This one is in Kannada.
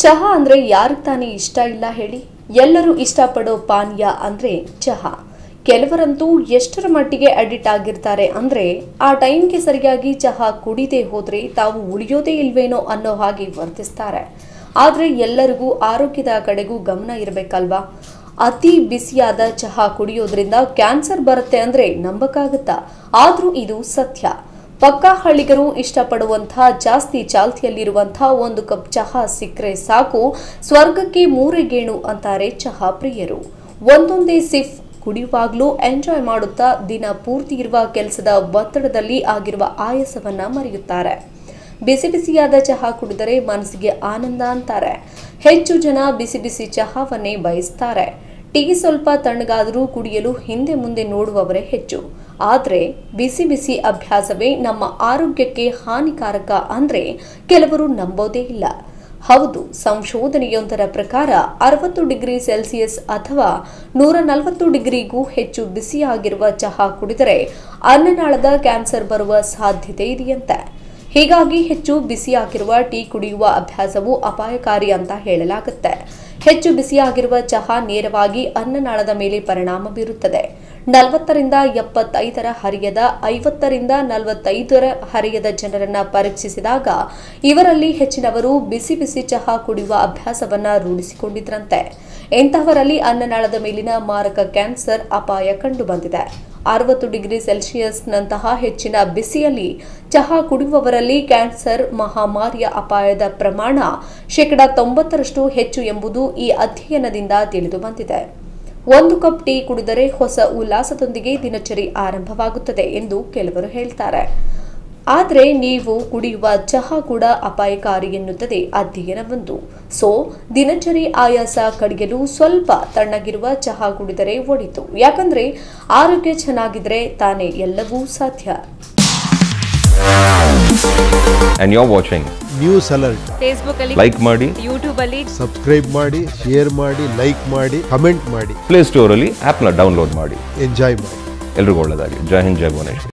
ಚಹಾ ಅಂದ್ರೆ ಯಾರಿಗೆ ತಾನೇ ಇಷ್ಟ ಇಲ್ಲ ಹೇಳಿ ಎಲ್ಲರೂ ಇಷ್ಟಪಡೋ ಪಾನೀಯ ಅಂದ್ರೆ ಚಹಾ ಕೆಲವರಂತೂ ಎಷ್ಟರ ಮಟ್ಟಿಗೆ ಅಡಿಕ್ಟ್ ಆಗಿರ್ತಾರೆ ಅಂದ್ರೆ ಆ ಟೈಮ್ಗೆ ಸರಿಯಾಗಿ ಚಹಾ ಕುಡಿದೇ ಹೋದ್ರೆ ತಾವು ಉಳಿಯೋದೇ ಇಲ್ವೇನೋ ಅನ್ನೋ ಹಾಗೆ ವರ್ತಿಸ್ತಾರೆ ಆದ್ರೆ ಎಲ್ಲರಿಗೂ ಆರೋಗ್ಯದ ಕಡೆಗೂ ಗಮನ ಇರಬೇಕಲ್ವಾ ಅತಿ ಬಿಸಿಯಾದ ಚಹಾ ಕುಡಿಯೋದ್ರಿಂದ ಕ್ಯಾನ್ಸರ್ ಬರುತ್ತೆ ಅಂದ್ರೆ ನಂಬಕ್ಕಾಗತ್ತಾ ಆದ್ರೂ ಇದು ಸತ್ಯ ಪಕ್ಕಾ ಹಳ್ಳಿಗರು ಇಷ್ಟಪಡುವಂತಹ ಜಾಸ್ತಿ ಚಾಲ್ತಿಯಲ್ಲಿರುವಂತಹ ಒಂದು ಕಪ್ ಚಹಾ ಸಿಕ್ಕರೆ ಸಾಕು ಸ್ವರ್ಗಕ್ಕೆ ಮೂರೇ ಗೇಣು ಅಂತಾರೆ ಚಹಾ ಪ್ರಿಯರು ಒಂದೊಂದೇ ಸಿಫ್ ಕುಡಿಯುವಾಗ್ಲೂ ಎಂಜಾಯ್ ಮಾಡುತ್ತಾ ದಿನ ಪೂರ್ತಿ ಇರುವ ಕೆಲಸದ ಒತ್ತಡದಲ್ಲಿ ಆಗಿರುವ ಆಯಾಸವನ್ನ ಮರೆಯುತ್ತಾರೆ ಬಿಸಿ ಬಿಸಿಯಾದ ಚಹಾ ಕುಡಿದರೆ ಮನಸ್ಸಿಗೆ ಆನಂದ ಅಂತಾರೆ ಹೆಚ್ಚು ಜನ ಬಿಸಿ ಬಿಸಿ ಚಹಾವನ್ನೇ ಬಯಸ್ತಾರೆ ಟೀ ಸ್ವಲ್ಪ ತಣ್ಣಗಾದರೂ ಕುಡಿಯಲು ಹಿಂದೆ ಮುಂದೆ ನೋಡುವವರೇ ಹೆಚ್ಚು ಆದರೆ ಬಿಸಿ ಬಿಸಿ ಅಭ್ಯಾಸವೇ ನಮ್ಮ ಆರೋಗ್ಯಕ್ಕೆ ಹಾನಿಕಾರಕ ಅಂದ್ರೆ ಕೆಲವರು ನಂಬೋದೇ ಇಲ್ಲ ಹೌದು ಸಂಶೋಧನೆಯೊಂದರ ಪ್ರಕಾರ ಅರವತ್ತು ಡಿಗ್ರಿ ಸೆಲ್ಸಿಯಸ್ ಅಥವಾ ನೂರ ನಲವತ್ತು ಡಿಗ್ರಿಗೂ ಹೆಚ್ಚು ಬಿಸಿಯಾಗಿರುವ ಚಹಾ ಕುಡಿದರೆ ಅನ್ನನಾಳದ ಕ್ಯಾನ್ಸರ್ ಬರುವ ಸಾಧ್ಯತೆ ಇದೆಯಂತೆ ಹೀಗಾಗಿ ಹೆಚ್ಚು ಬಿಸಿಯಾಗಿರುವ ಟೀ ಕುಡಿಯುವ ಅಭ್ಯಾಸವು ಅಪಾಯಕಾರಿ ಅಂತ ಹೇಳಲಾಗುತ್ತೆ ಹೆಚ್ಚು ಬಿಸಿಯಾಗಿರುವ ಚಹಾ ನೇರವಾಗಿ ಅನ್ನನಾಳದ ಮೇಲೆ ಪರಿಣಾಮ ಬೀರುತ್ತದೆ ನಲವತ್ತರಿಂದ ಎಪ್ಪತ್ತೈದರ ಹರಿಯದ ಐವತ್ತರಿಂದ ನಲವತ್ತೈದರ ಹರಿಯದ ಜನರನ್ನ ಪರೀಕ್ಷಿಸಿದಾಗ ಇವರಲ್ಲಿ ಹೆಚ್ಚಿನವರು ಬಿಸಿ ಬಿಸಿ ಚಹಾ ಕುಡಿಯುವ ಅಭ್ಯಾಸವನ್ನ ರೂಢಿಸಿಕೊಂಡಿದ್ರಂತೆ ಇಂತಹವರಲ್ಲಿ ಅನ್ನನಾಳದ ಮೇಲಿನ ಮಾರಕ ಕ್ಯಾನ್ಸರ್ ಅಪಾಯ ಕಂಡುಬಂದಿದೆ ಅರವತ್ತು ಡಿಗ್ರಿ ಸೆಲ್ಸಿಯಸ್ನಂತಹ ಹೆಚ್ಚಿನ ಬಿಸಿಯಲ್ಲಿ ಚಹಾ ಕುಡಿಯುವವರಲ್ಲಿ ಕ್ಯಾನ್ಸರ್ ಮಹಾಮಾರಿಯ ಅಪಾಯದ ಪ್ರಮಾಣ ಶೇಕಡ ತೊಂಬತ್ತರಷ್ಟು ಹೆಚ್ಚು ಎಂಬುದು ಈ ಅಧ್ಯಯನದಿಂದ ತಿಳಿದು ಬಂದಿದೆ ಒಂದು ಕಪ್ ಟೀ ಕುಡಿದರೆ ಹೊಸ ಉಲ್ಲಾಸದೊಂದಿಗೆ ದಿನಚರಿ ಆರಂಭವಾಗುತ್ತದೆ ಎಂದು ಕೆಲವರು ಹೇಳ್ತಾರೆ ಆದರೆ ನೀವು ಕುಡಿಯುವ ಚಹಾ ಕೂಡ ಅಪಾಯಕಾರಿ ಎನ್ನುತ್ತದೆ ಅಧ್ಯಯನವೊಂದು ಸೊ ದಿನಚರಿ ಆಯಾಸ ಕಡಿಯಲು ಸ್ವಲ್ಪ ತಣ್ಣಗಿರುವ ಚಹಾ ಕುಡಿದರೆ ಒಳಿತು ಯಾಕಂದ್ರೆ ಆರೋಗ್ಯ ಚೆನ್ನಾಗಿದ್ರೆ ತಾನೇ ಎಲ್ಲವೂ ಸಾಧ್ಯ and you're watching. News alert Facebook ಅಲ್ಲಿ Like ಮಾಡಿ ಯೂಟ್ಯೂಬ್ ಅಲ್ಲಿ ಸಬ್ಸ್ಕ್ರೈಬ್ ಮಾಡಿ ಶೇರ್ ಮಾಡಿ ಲೈಕ್ ಮಾಡಿ ಕಮೆಂಟ್ ಮಾಡಿ ಪ್ಲೇ ಸ್ಟೋರಲ್ಲಿ ಆ್ಯಪ್ನ ಡೌನ್ಲೋಡ್ ಮಾಡಿ ಎಂಜಾಯ್ ಮಾಡಿ ಎಲ್ರಿಗೂ ಒಳ್ಳೆಯದಾಗಲಿ ಜೈ ಹಿಂದ್ ಜೈ ಭುವನೇಶ್ವರಿ